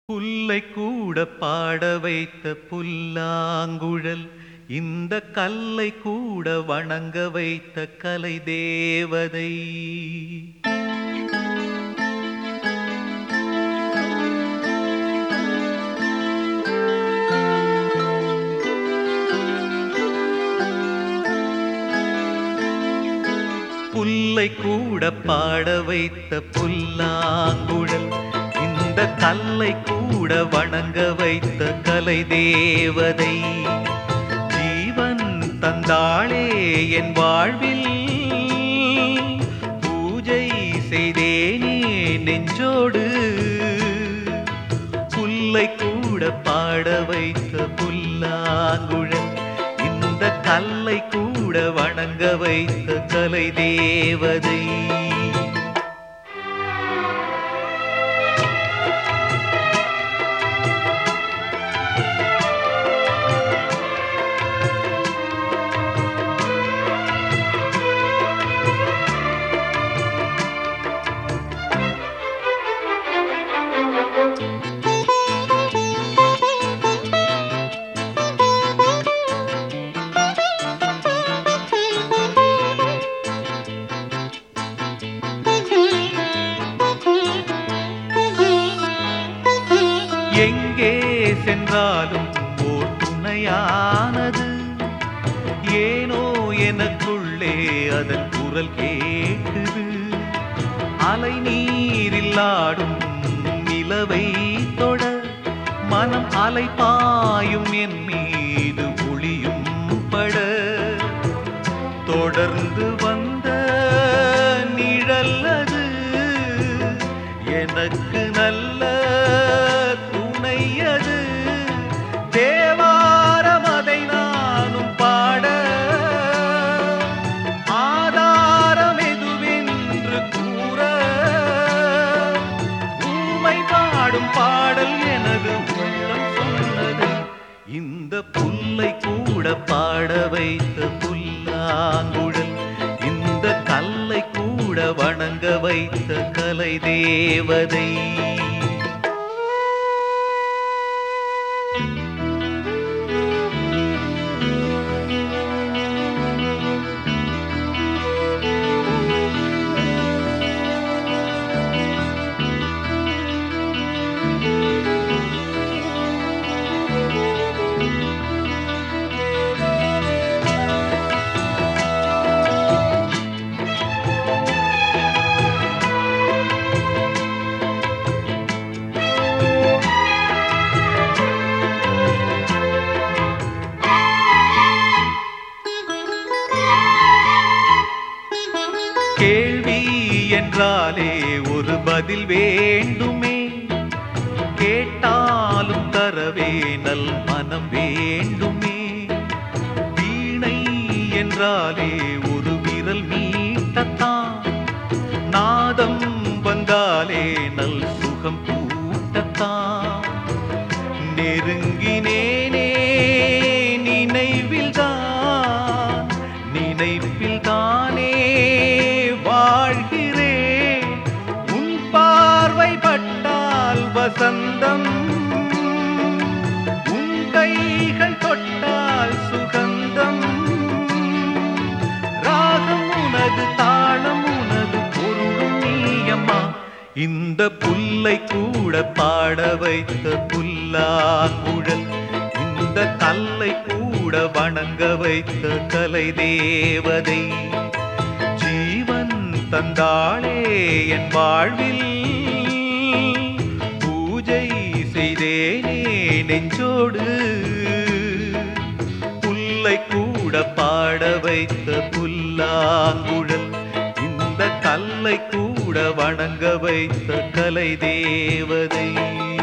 புல்லை கூட பாட வைத்த புல்லாங்குழல் இந்த கல்லை கூட வணங்க வைத்த கலை தேவதை புல்லை கூட பாட வைத்த புல்லாங்குழல் இந்த கல்லை கூட வணங்க வைத்த கலை தேவதை ஜீவன் தந்தாளே என் வாழ்வில் பூஜை செய்தேனே நெஞ்சோடு புல்லை கூட பாட வைத்த புல்லாங்குழல் இந்த கல்லை கூட வணங்க வைத்த கலை தேவதை எங்கே சென்றாலும் ஓர் துணையானது ஏனோ எனக்குள்ளே அதன் குரல் கேட்குது அலை நீரில் ஆடும் நிலவை தொட மனம் அலை பாயும் என் மீது ஒளியும் பட தொடர்ந்து வந்த நிழல் அது எனக்கு நல்ல துணை அது தேவாரம் அதை நானும் பாட ஆதாரம் எதுவென்று கூற ஊமை பாடும் பாடல் எனது உள்ளம் சொன்னது இந்த புல்லை கூட பாட வைத்த புல்லாங்குழல் இந்த கல்லை கூட வணங்க வைத்த கலை தேவதை கேள்வி என்றாலே ஒரு பதில் வேண்டுமே கேட்டாலும் தரவே நல் மனம் வேண்டுமே வீணை என்றாலே ஒரு விரல் மீட்டத்தான் நாதம் வந்தாலே நல் சுகம் கூட்டத்தான் நெருங்கினேனே நினைவில்தான் நினைப்பில் தானே வாழ்கிறேன் உன் பார்வை பட்டால் வசந்தம் உன் கைகள் தொட்டால் சுகந்தம் ராகம் உனது தாளம் உனது பொருளும் நீயம்மா இந்த புல்லை கூட பாட வைத்த புல்லாங்குழல் இந்த கல்லை கூட வணங்க வைத்த கலை தேவதை ஜீவன் தந்தாளே என் வாழ்வில் பூஜை செய்தேனே நெஞ்சோடு புல்லை கூட பாட வைத்த புல்லாங்குழல் இந்த கல்லை கூட வணங்க வைத்த கலை தேவதை